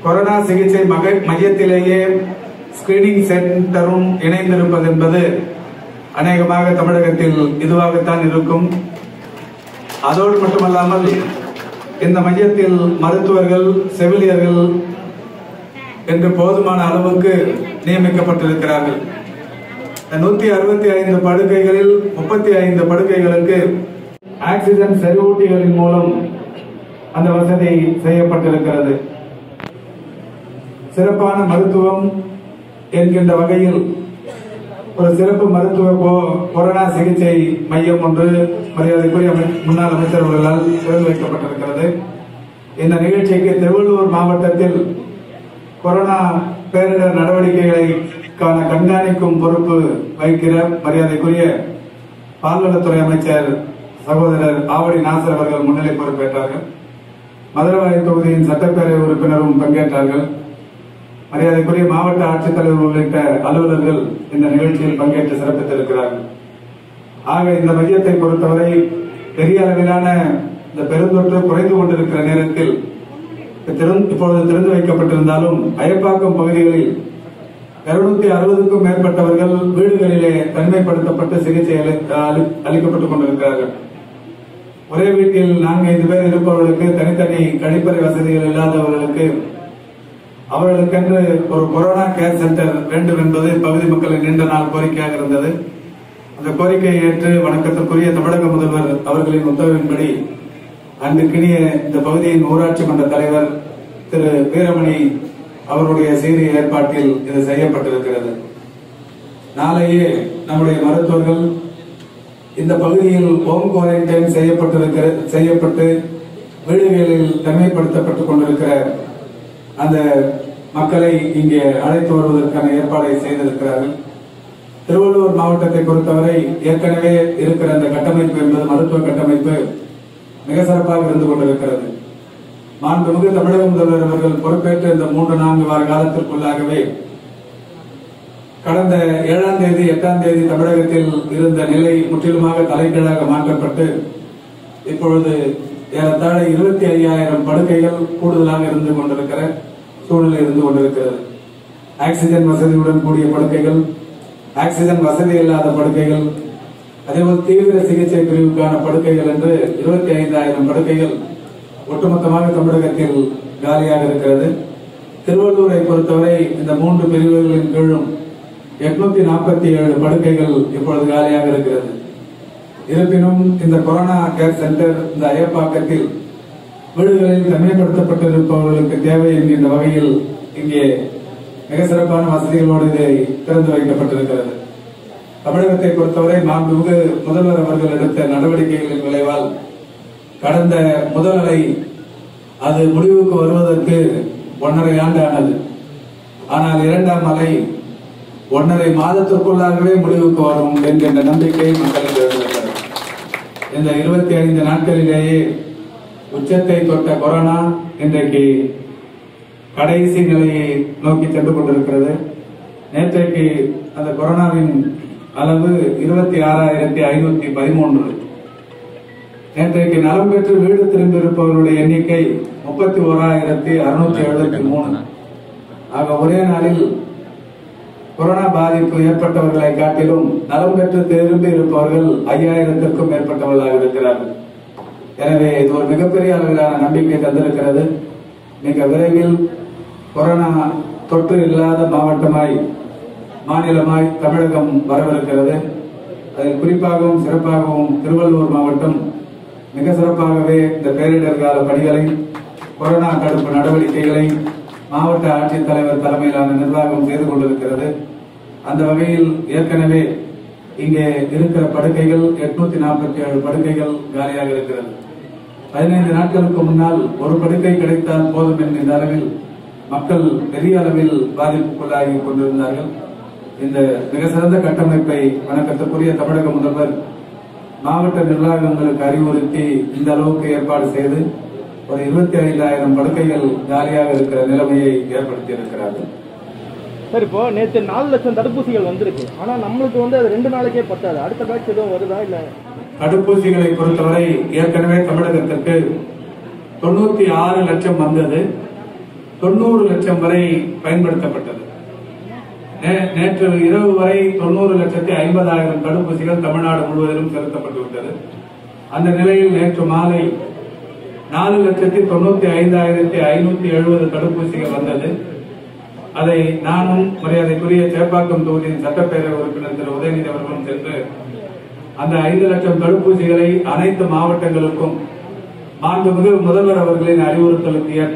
corona சிகிச்சை மக மையத்திலேயே screening சென்டரும் இணைந்திருப்பது என்பது அநேகமாக தமிழகத்தில் இதுவாகத்தான் இருக்கும் அதோடு மட்டுமல்லாமல் இந்த மையத்தில் மருத்துவர்கள் செவிலியர்கள் என்று போதுமான அளவுக்கு நியமிக்கப்பட்டிருக்கிறார்கள் நூத்தி அறுபத்தி ஐந்து படுக்கைகளில் முப்பத்தி ஐந்து படுக்கைகளுக்கு ஆக்சிஜன் செறிவூட்டிகளின் மூலம் அந்த வசதி செய்யப்பட்டிருக்கிறது சிறப்பான மருத்துவம் என்கின்ற வகையில் ஒரு சிறப்பு மருத்துவ கொ- கொரோனா சிகிச்சை மையம் ஒன்று மரியாதைக்குரிய அமை- முன்னாள் அமைச்சர் அவர்களால் திறந்து வைக்கப்பட்டிருக்கிறது இந்த நிகழ்ச்சிக்கு திருவள்ளூர் மாவட்டத்தில் கொரோனா பேரிடர் நடவடிக்கைகளுக்கான கண்காணிக்கும் பொறுப்பு வகிக்கிற மரியாதைக்குரிய பால்வளத்துறை அமைச்சர் சகோதரர் ஆவடி நாசர் அவர்கள் முன்னிலை பொறுப்பேற்றார்கள் மதுரவாயி தொகுதியின் சட்டப்பேரவை உறுப்பினரும் பங்கேற்றார்கள் மரியாதைக்குரிய மாவட்ட ஆட்சித்தலைவர் உள்ளிட்ட அலுவலர்கள் இந்த நிகழ்ச்சியில் பங்கேற்று சிறப்பித்திருக்கிறார்கள் ஆக இந்த மையத்தை பொறுத்தவரை பெரிய அளவிலான இந்த பெருந்தொற்று குறைந்து கொண்டிருக்கிற நேரத்தில் திறந்து- இப்பொழுது திறந்து வைக்கப்பட்டிருந்தாலும் அயப்பாக்கம் பகுதிகளில் இருநூத்தி அறுபதுக்கும் மேற்பட்டவர்கள் வீடுகளிலே தனிமைப்படுத்தப்பட்டு சிகிச்சை அளி- அளி- அளிக்கப்பட்டுக் கொண்டிருக்கிறார்கள் ஒரே வீட்டில் நான்கு ஐந்து பேர் இருப்பவர்களுக்கு தனித்தனி கழிப்பறை வசதிகள் இல்லாதவர்களுக்கு அவர்களுக்கென்று ஒரு கொரோனா கேர் சென்டர் வேண்டும் என்பது பகுதி மக்களின் நீண்ட நாள் கோரிக்கையாக இருந்தது அந்த கோரிக்கையை ஏற்று வணக்கத்திற்குரிய தமிழக முதல்வர் அவர்களின் உத்தரவின்படி அன்றுக்கினிய இந்த பகுதியின் ஊராட்சி மன்ற தலைவர் திரு வீரமணி அவருடைய சீரிய ஏற்பாட்டில் இது செய்யப்பட்டிருக்கிறது நாளையே நம்முடைய மருத்துவர்கள் இந்த பகுதியில் ஹோம் குவாரண்டைன் செய்யப்பட்டிருக்கிற செய்யப்பட்டு வீடுகளில் தனிமைப்படுத்தப்பட்டுக் கொண்டிருக்கிற அந்த மக்களை இங்கே அழைத்து வருவதற்கான ஏற்பாடை செய்திருக்கிறார்கள் திருவள்ளூர் மாவட்டத்தை பொறுத்தவரை ஏற்கனவே இருக்கிற அந்த கட்டமைப்பு என்பது மருத்துவ கட்டமைப்பு மிக சிறப்பாக இருந்து கொண்டிருக்கிறது மாண்புமிகு தமிழக முதல்வர் அவர்கள் பொறுப்பேற்ற இந்த மூன்று நான்கு வார காலத்திற்குள்ளாகவே கடந்த ஏழாம் தேதி எட்டாம் தேதி தமிழகத்தில் இருந்த நிலை முற்றிலுமாக தலைகீழாக மாற்றப்பட்டு இப்பொழுது ஏறத்தாழ இருபத்தி ஐயாயிரம் படுக்கைகள் கூடுதலாக இருந்து கொண்டிருக்கிற சூழ்நிலை இருந்து கொண்டிருக்கிறது ஆக்சிஜன் வசதியுடன் கூடிய படுக்கைகள் ஆக்சிஜன் வசதி இல்லாத படுக்கைகள் அதேபோல் தீவிர சிகிச்சை பிரிவுக்கான படுக்கைகள் என்று இருபத்தி ஐந்தாயிரம் படுக்கைகள் ஒட்டுமொத்தமாக தமிழகத்தில் காலியாக இருக்கிறது திருவள்ளூரை பொறுத்தவரை இந்த மூன்று பிரிவுகளின் கீழும் எட்நூத்தி நாற்பத்தி ஏழு படுக்கைகள் இப்பொழுது காலியாக இருக்கிறது இருப்பினும் இந்த கொரோனா கேர் சென்டர் இந்த அயப்பாக்கத்தில் வீடுகளில் தனிமைப்படுத்தப்பட்டிருப்பவர்களுக்கு தேவை என்கின்ற வகையில் இங்கே மிக சிறப்பான வசதிகளோடு இதை திறந்து வைக்கப்பட்டிருக்கிறது தமிழகத்தை பொறுத்தவரை மாண்புமிகு முதல்வர் அவர்கள் எடுத்த நடவடிக்கைகளின் விளைவால் கடந்த முதல் அலை அது முடிவுக்கு வருவதற்கு ஒன்றரை ஆண்டு ஆனது ஆனால் இரண்டாம் அலை ஒன்றரை மாதத்திற்குள்ளாகவே முடிவுக்கு வரும் என்கின்ற நம்பிக்கை மக்களுக்கு எழுந்திருக்கிறது இந்த இருபத்தி ஐந்து நாட்களிலேயே உச்சத்தை தொட்ட கொரோனா இன்றைக்கு கடைசி நிலையை நோக்கி சென்று கொண்டிருக்கிறது நேற்றைக்கு அந்த கொரோனாவின் அளவு இருபத்தி ஆறாயிரத்தி ஐநூத்தி பதிமூன்று நேற்றைக்கு நலம் பெற்று வீடு திரும்பியிருப்பவர்களுடைய எண்ணிக்கை முப்பத்தி ஓராயிரத்தி அறுநூத்தி எழுபத்தி மூணு ஆக ஒரே நாளில் கொரோனா பாதிப்பு ஏற்பட்டவர்களை காட்டிலும் நலம் பெற்று திரும்பி இருப்பவர்கள் ஐயாயிரத்திற்கும் மேற்பட்டவர்களாக இருக்கிறார்கள் எனவே இது ஒரு மிகப்பெரிய அளவிலான நம்பிக்கை தந்திருக்கிறது மிக விரைவில் கொரோனா தொற்று இல்லாத மாவட்டமாய் மாநிலமாய் தமிழகம் வரவிருக்கிறது அதில் குறிப்பாகவும் சிறப்பாகவும் திருவள்ளூர் மாவட்டம் மிக சிறப்பாகவே இந்த பேரிடர் கால பணிகளை கொரோனா தடுப்பு நடவடிக்கைகளை மாவட்ட ஆட்சித்தலைவர் தலைமையிலான நிர்வாகம் செய்து கொண்டிருக்கிறது அந்த வகையில் ஏற்கனவே இங்கே இருக்கிற படுக்கைகள் எட்நூத்தி நாற்பத்தி ஏழு படுக்கைகள் காலியாக இருக்கிறது பதினைந்து நாட்களுக்கு முன்னால் ஒரு படுக்கை கிடைத்தால் போதும் என்கின்ற அளவில் மக்கள் பெரிய அளவில் பாதிப்புக்குள்ளாகி கொண்டிருந்தார்கள் இந்த மிக சிறந்த கட்டமைப்பை வணக்கத்துக்குரிய தமிழக முதல்வர் மாவட்ட நிர்வாகங்களுக்கு அறிவுறுத்தி இந்த அளவுக்கு ஏற்பாடு செய்து ஒரு இருபத்தி ஐந்தாயிரம் படுக்கைகள் காலியாக இருக்கிற நிலைமையை ஏற்படுத்தி இருக்கிறார்கள் சார் இப்போ நேற்று நாலு லட்சம் தடுப்பூசிகள் வந்திருக்கு ஆனா நம்மளுக்கு வந்து அது ரெண்டு நாளைக்கே பத்தாது அடுத்த பேட்ச் எதுவும் வருதா இல்ல தடுப்பூசிகளை பொறுத்தவரை ஏற்கனவே தமிழகத்திற்கு தொண்ணூத்தி ஆறு லட்சம் வந்தது தொண்ணூறு லட்சம் வரை பயன்படுத்தப்பட்டது நே- நேற்று இரவு வரை தொண்ணூறு லட்சத்தி ஐம்பதாயிரம் தடுப்பூசிகள் தமிழ்நாடு முழுவதிலும் செலுத்தப்பட்டு விட்டது அந்த நிலையில் நேற்று மாலை நாலு லட்சத்தி தொண்ணூத்தி ஐந்தாயிரத்தி ஐநூத்தி எழுபது தடுப்பூசிகள் வந்தது அதை நானும் மரியாதைக்குரிய சேப்பாக்கம் தொகுதியின் சட்டப்பேரவை உறுப்பினர் திரு உதயநிதி அவர்களும் சென்று அந்த ஐந்து லட்சம் தடுப்பூசிகளை அனைத்து மாவட்டங்களுக்கும் மாண்புமிகு முதல்வர் அவர்களின் அறிவுறுத்தலுக்கு ஏற்ப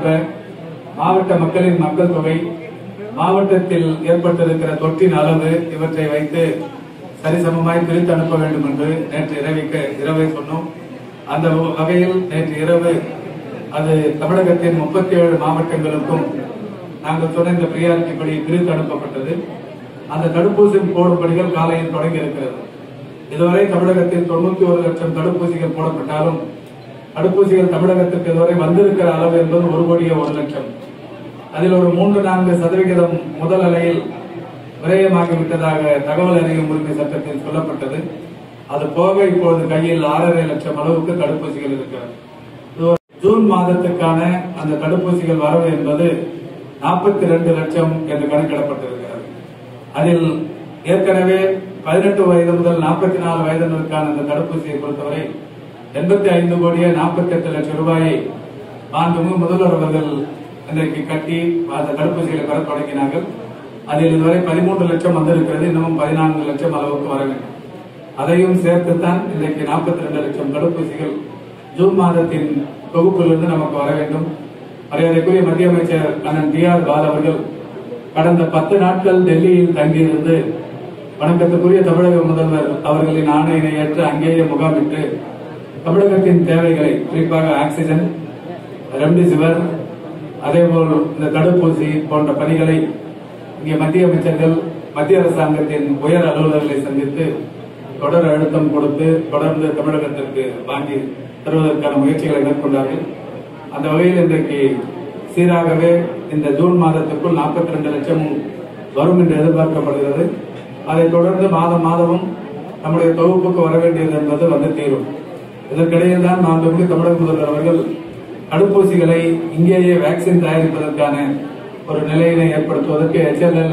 மாவட்ட மக்களின் மக்கள் தொகை மாவட்டத்தில் ஏற்பட்டிருக்கிற தொற்றின் அளவு இவற்றை வைத்து சரிசமமாய் பிரித்து அனுப்ப வேண்டும் என்று நேற்று இரவிக்கு இரவை சொன்னோம் அந்த வகையில் நேற்று இரவு அது தமிழகத்தின் முப்பத்தி ஏழு மாவட்டங்களுக்கும் நாங்கள் சொன்ன இந்த பிரியாரிட்டி படி பிரித்து அனுப்பப்பட்டது அந்த தடுப்பூசி போடும் பணிகள் காலையில் தொடங்கி இருக்கிறது இதுவரை தமிழகத்தில் தொண்ணூத்தி ஒரு லட்சம் தடுப்பூசிகள் போடப்பட்டாலும் தடுப்பூசிகள் தமிழகத்திற்கு இதுவரை வந்திருக்கிற அளவு என்பது ஒரு கோடியே ஒரு லட்சம் அதில் ஒரு மூன்று நான்கு சதவிகிதம் முதல் அலையில் விரயமாகிவிட்டதாக தகவல் அறியும் உரிமை சட்டத்தில் சொல்லப்பட்டது அது போக இப்பொழுது கையில் ஆறரை லட்சம் அளவுக்கு தடுப்பூசிகள் இருக்கிறது இது ஒரு ஜூன் மாதத்துக்கான அந்த தடுப்பூசிகள் வரவு என்பது நாற்பத்தி ரெண்டு லட்சம் என்று கணக்கிடப்பட்டிருக்கிறது அதில் ஏற்கனவே பதினெட்டு வயது முதல் நாற்பத்தி நாலு வயதினருக்கான அந்த தடுப்பூசியை பொறுத்தவரை எண்பத்தி ஐந்து கோடியே நாற்பத்தி எட்டு லட்சம் ரூபாயை மாண்புமிகு முதல்வர் அவர்கள் இன்றைக்கு கட்டி அந்த தடுப்பூசிகளை பெற தொடங்கினார்கள் அதில் இதுவரை பதிமூன்று லட்சம் வந்திருக்கிறது இன்னமும் பதினான்கு லட்சம் அளவுக்கு வர வேண்டும் அதையும் சேர்த்துத்தான் இன்றைக்கு நாற்பத்தி ரெண்டு லட்சம் தடுப்பூசிகள் ஜூன் மாதத்தின் தொகுப்பிலிருந்து நமக்கு வர வேண்டும் மரியாதைக்குரிய மத்திய அமைச்சர் அண்ணன் டி ஆர் பால் அவர்கள் கடந்த பத்து நாட்கள் டெல்லியில் தங்கியிருந்து வணக்கத்துக்குரிய தமிழக முதல்வர் அவர்களின் ஆணையினை ஏற்று அங்கேயே முகாமிட்டு தமிழகத்தின் தேவைகளை குறிப்பாக ஆக்சிஜன் ரெம்டிசிவர் அதேபோல் இந்த தடுப்பூசி போன்ற பணிகளை இங்கே மத்திய அமைச்சர்கள் மத்திய அரசாங்கத்தின் உயர் அலுவலர்களை சந்தித்து தொடர் அழுத்தம் கொடுத்து தொடர்ந்து தமிழகத்திற்கு வாங்கி தருவதற்கான முயற்சிகளை மேற்கொண்டார்கள் அந்த வகையில் இன்றைக்கு சீராகவே இந்த ஜூன் மாதத்துக்குள் நாற்பத்தி ரெண்டு லட்சம் வரும் என்று எதிர்பார்க்கப்படுகிறது அதைத் தொடர்ந்து மாதம் மாதமும் நம்முடைய தொகுப்புக்கு வர வேண்டியது என்பது வந்து தீரும் இதற்கிடையில் தான் மாண்புமிகு தமிழக முதல்வர் அவர்கள் தடுப்பூசிகளை இங்கேயே வேக்சின் தயாரிப்பதற்கான ஒரு நிலையினை ஏற்படுத்துவதற்கு HLL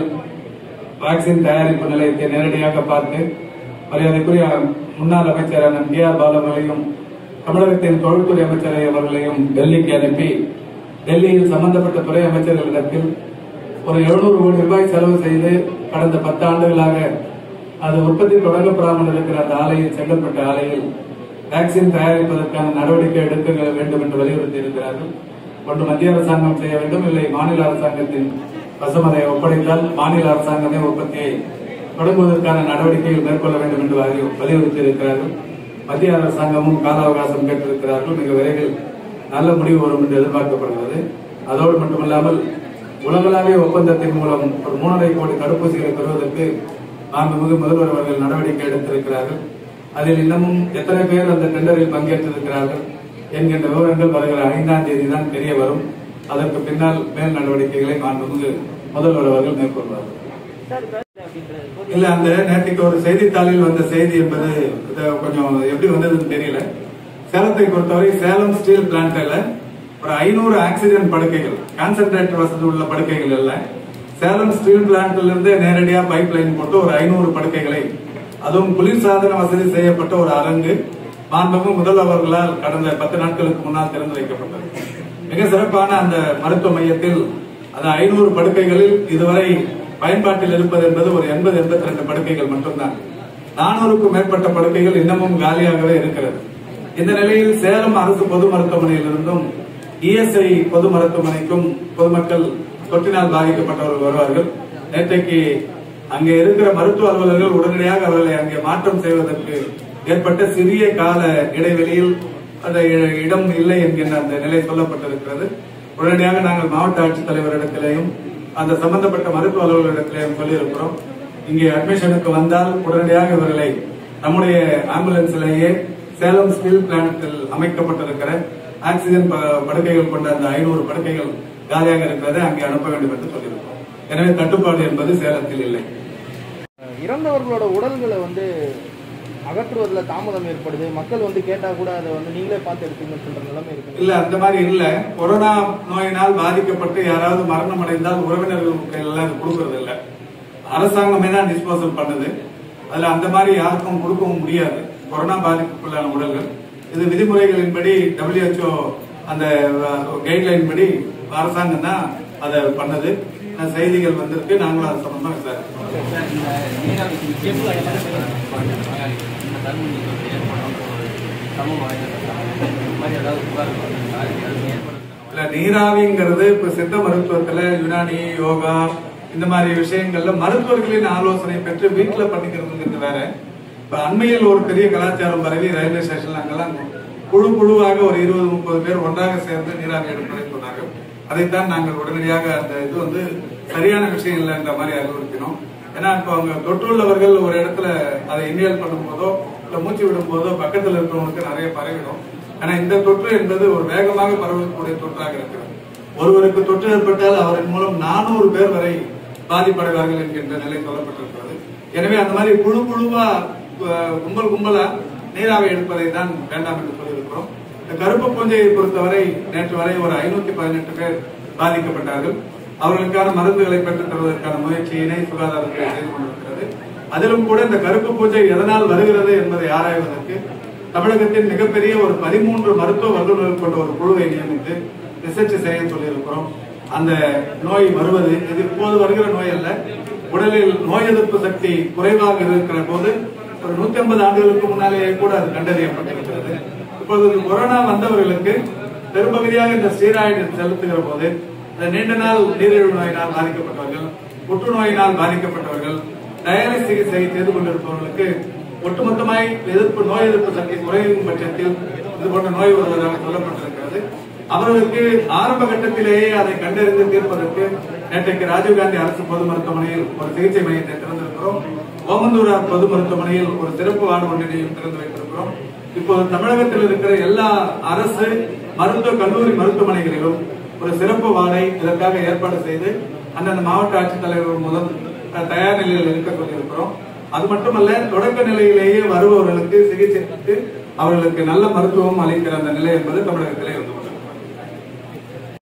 வேக்சின் தயாரிப்பு நிலையத்தை நேரடியாக பார்த்து மரியாதைக்குரிய முன்னாள் அமைச்சர் அண்ணன் டி ஆர் பாலு அவர்களையும் தமிழகத்தின் தொழில்துறை அமைச்சரை அவர்களையும் டெல்லிக்கு அனுப்பி டெல்லியில் சம்பந்தப்பட்ட துறை அமைச்சர்களிடத்தில் ஒரு எழுநூறு கோடி ரூபாய் செலவு செய்து கடந்த பத்து ஆண்டுகளாக அது உற்பத்தி தொடங்கப்படாமல் இருக்கிற அந்த ஆலையில் செங்கல்பட்டு ஆலையில் வேக்சின் தயாரிப்பதற்கான நடவடிக்கை எடுக்க வேண்டும் என்று வலியுறுத்தி இருக்கிறார்கள் ஒன்று மத்திய அரசாங்கம் செய்ய வேண்டும் இல்லை மாநில அரசாங்கத்தின் வசம் அதை ஒப்படைத்தால் மாநில அரசாங்கமே உற்பத்தியை தொடங்குவதற்கான நடவடிக்கைகள் மேற்கொள்ள வேண்டும் என்று வலி- வலியுறுத்தி இருக்கிறார்கள் மத்திய அரசாங்கமும் கால அவகாசம் கேட்டிருக்கிறார்கள் மிக விரைவில் நல்ல முடிவு வரும் என்று எதிர்பார்க்கப்படுகிறது அதோடு மட்டுமல்லாமல் உலகளாவிய ஒப்பந்தத்தின் மூலம் ஒரு மூணரை கோடி தடுப்பூசிகளை பெறுவதற்கு மாண்புமிகு முதல்வர் அவர்கள் நடவடிக்கை எடுத்திருக்கிறார்கள் அதில் இன்னமும் எத்தனை பேர் அந்த டெண்டரில் பங்கேற்றிருக்கிறார்கள் என்கின்ற விவரங்கள் வருகிற ஐந்தாம் தேதி தான் தெரிய வரும் அதற்கு பின்னால் மேல் நடவடிக்கைகளை மாண்புமிகு முதல்வர் அவர்கள் மேற்கொள்வார்கள் இல்ல அந்த நேற்றுக்கு ஒரு செய்தித்தாளில் வந்த செய்தி என்பது இது கொஞ்சம் எப்படி வந்ததுன்னு தெரியல சேலத்தை பொறுத்தவரை சேலம் ஸ்டீல் பிளான்ட்ல ஒரு ஐநூறு ஆக்சிஜன் படுக்கைகள் கான்சென்ட்ரேட்டர் வசதி உள்ள படுக்கைகள் இல்ல சேலம் ஸ்டீல் பிளான்ட்ல இருந்து நேரடியா பைப் லைன் போட்டு ஒரு ஐநூறு படுக்கைகளை அதுவும் குளிர்சாதன வசதி செய்யப்பட்ட ஒரு அரங்கு மாண்புமிகு முதல்வர்களால் கடந்த பத்து நாட்களுக்கு முன்னால் திறந்து வைக்கப்பட்டது மிக சிறப்பான அந்த மருத்துவ மையத்தில் அந்த ஐநூறு படுக்கைகளில் இதுவரை பயன்பாட்டில் இருப்பது என்பது ஒரு எண்பது எண்பத்தி ரெண்டு படுக்கைகள் மட்டும்தான் நானூறுக்கும் மேற்பட்ட படுக்கைகள் இன்னமும் காலியாகவே இருக்கிறது இந்த நிலையில் சேலம் அரசு பொது மருத்துவமனையிலிருந்தும் இஎஸ்ஐ பொது மருத்துவமனைக்கும் பொதுமக்கள் தொற்றினால் பாதிக்கப்பட்டவர்கள் வருவார்கள் நேற்றைக்கு அங்கே இருக்கிற மருத்துவ அலுவலர்கள் உடனடியாக அவர்களை அங்கே மாற்றம் செய்வதற்கு ஏற்பட்ட சிறிய கால இடைவெளியில் அந்த இ- இடம் இல்லை என்கின்ற அந்த நிலை சொல்லப்பட்டிருக்கிறது உடனடியாக நாங்கள் மாவட்ட ஆட்சித்தலைவரிடத்திலேயும் அந்த சம்பந்தப்பட்ட மருத்துவ அலுவலரிடத்திலேயும் சொல்லியிருக்கிறோம் இங்கே அட்மிஷனுக்கு வந்தால் உடனடியாக இவர்களை நம்முடைய ஆம்புலன்ஸ்லேயே சேலம் ஸ்டீல் பிளான்ட்டில் அமைக்கப்பட்டிருக்கிற ஆக்சிஜன் ப- படுக்கைகள் கொண்ட அந்த ஐநூறு படுக்கைகள் காலியாக இருக்கிறதை அங்கே அனுப்ப வேண்டும் என்று சொல்லியிருக்கிறோம் எனவே தட்டுப்பாடு என்பது சேலத்தில் இல்லை இறந்தவர்களோட உடல்களை வந்து அகற்றுவதில் தாமதம் ஏற்படுது மக்கள் வந்து கேட்டா கூட அதை வந்து நீங்களே பார்த்து எடுத்துங்கன்னு சொல்ற நிலைமை இருக்கு இல்ல அந்த மாதிரி இல்ல கொரோனா நோயினால் பாதிக்கப்பட்டு யாராவது மரணம் அடைந்தால் உறவினர்களுக்கு எல்லாம் இது கொடுக்கறது இல்ல அரசாங்கமே தான் டிஸ்போசல் பண்ணுது அதுல அந்த மாதிரி யாருக்கும் கொடுக்கவும் முடியாது கொரோனா பாதிப்புக்குள்ளான உடல்கள் இது விதிமுறைகளின்படி WHO அந்த கைட்லைன் படி அரசாங்கம் தான் அதை பண்ணது அஹ் செய்திகள் வந்திருக்கு நாங்களும் அது சம்பந்தமா விசாரிக்கிறோம் இல்ல நீராவிங்கிறது இப்ப சித்த மருத்துவத்துல யுனானி யோகா இந்த மாதிரி விஷயங்கள்ல மருத்துவர்களின் ஆலோசனை பெற்று வீட்டுல பண்ணிக்கிறதுங்கிறது வேற இப்ப அண்மையில் ஒரு பெரிய கலாச்சாரம் பரவி ரயில்வே ஸ்டேஷன்ல அங்கெல்லாம் குழு குழுவாக ஒரு இருபது முப்பது பேர் ஒன்றாக சேர்ந்து நீராவி எடுப்பதை சொன்னார்கள் அதைத்தான் நாங்கள் உடனடியாக அந்த இது வந்து சரியான விஷயம் இல்லைன்ற மாதிரி அறிவுறுத்தினோம் ஏன்னா இப்போ அவங்க தொற்றுள்ளவர்கள் ஒரு இடத்துல அதை இன்ஹேல் பண்ணும்போதோ இல்ல மூச்சு விடும் போதோ பக்கத்துல இருக்கிறவங்களுக்கு நிறைய பரவிடும் ஆனா இந்த தொற்று என்பது ஒரு வேகமாக பரவக்கூடிய தொற்றாக இருக்கிறது ஒருவருக்கு தொற்று ஏற்பட்டால் அவரின் மூலம் நானூறு பேர் வரை பாதிப்படைவார்கள் என்கின்ற நிலை சொல்லப்பட்டிருக்கிறது எனவே அந்த மாதிரி குழு குழுவா அஹ், கும்பல் கும்பலா நீராவை எடுப்பதை தான் வேண்டாம் என்று சொல்லியிருக்கிறோம் இந்த கருப்பு பூஞ்சையை பொறுத்தவரை நேற்று வரை ஒரு ஐநூத்தி பதினெட்டு பேர் பாதிக்கப்பட்டார்கள் அவர்களுக்கான மருந்துகளை பெற்றுத் தருவதற்கான முயற்சியினை சுகாதாரத்துறை செய்து கொண்டிருக்கிறது அதிலும் கூட இந்த கருப்பு பூஞ்சை எதனால் வருகிறது என்பதை ஆராய்வதற்கு தமிழகத்தின் மிகப்பெரிய ஒரு பதிமூன்று மருத்துவ வல்லுநர்கள் கொண்ட ஒரு குழுவை நியமித்து ரிசர்ச் செய்ய சொல்லியிருக்கிறோம் அந்த நோய் வருவது இது இப்போது வருகிற நோய் அல்ல உடலில் நோய் எதிர்ப்பு சக்தி குறைவாக இருக்கிற போது ஒரு நூத்தி ஐம்பது ஆண்டுகளுக்கு முன்னாலேயே கூட அது கண்டறியப்பட்டிருக்கிறது இப்போது இந்த கொரோனா வந்தவர்களுக்கு பெரும்பகுதியாக இந்த ஸ்டீராய்டு செலுத்துகிற போது இந்த நீண்ட நாள் நீரிழிவு நோயினால் பாதிக்கப்பட்டவர்கள் புற்றுநோயினால் பாதிக்கப்பட்டவர்கள் டயாலிசிஸ் சிகிச்சை செய்து கொண்டிருப்பவர்களுக்கு ஒட்டுமொத்தமாய் எதிர்ப்பு நோய் எதிர்ப்பு சக்தி குறையும் பட்சத்தில் இது போன்ற நோய் வருவதாக சொல்லப்பட்டிருக்கிறது அவர்களுக்கு ஆரம்ப கட்டத்திலேயே அதை கண்டறிந்து தீர்ப்பதற்கு நேற்றைக்கு ராஜீவ்காந்தி அரசு பொது மருத்துவமனையில் ஒரு சிகிச்சை மையத்தை திறந்திருக்கிறோம் ஓமந்தூரார் பொது மருத்துவமனையில் ஒரு சிறப்பு வார்டு ஒன்றினையும் திறந்து வைத்திருக்கிறோம் இப்போது தமிழகத்தில் இருக்கிற எல்லா அரசு மருத்துவ கல்லூரி மருத்துவமனைகளிலும் ஒரு சிறப்பு வார்டை இதற்காக ஏற்பாடு செய்து அந்தந்த மாவட்ட ஆட்சித்தலைவர் மூலம் அஹ், தயார் நிலையில் இருக்க சொல்லியிருக்கிறோம் அது மட்டுமல்ல தொடக்க நிலையிலேயே வருபவர்களுக்கு சிகிச்சைக்கு அவர்களுக்கு நல்ல மருத்துவம் அளிக்கிற அந்த நிலை என்பது தமிழகத்திலே இருந்து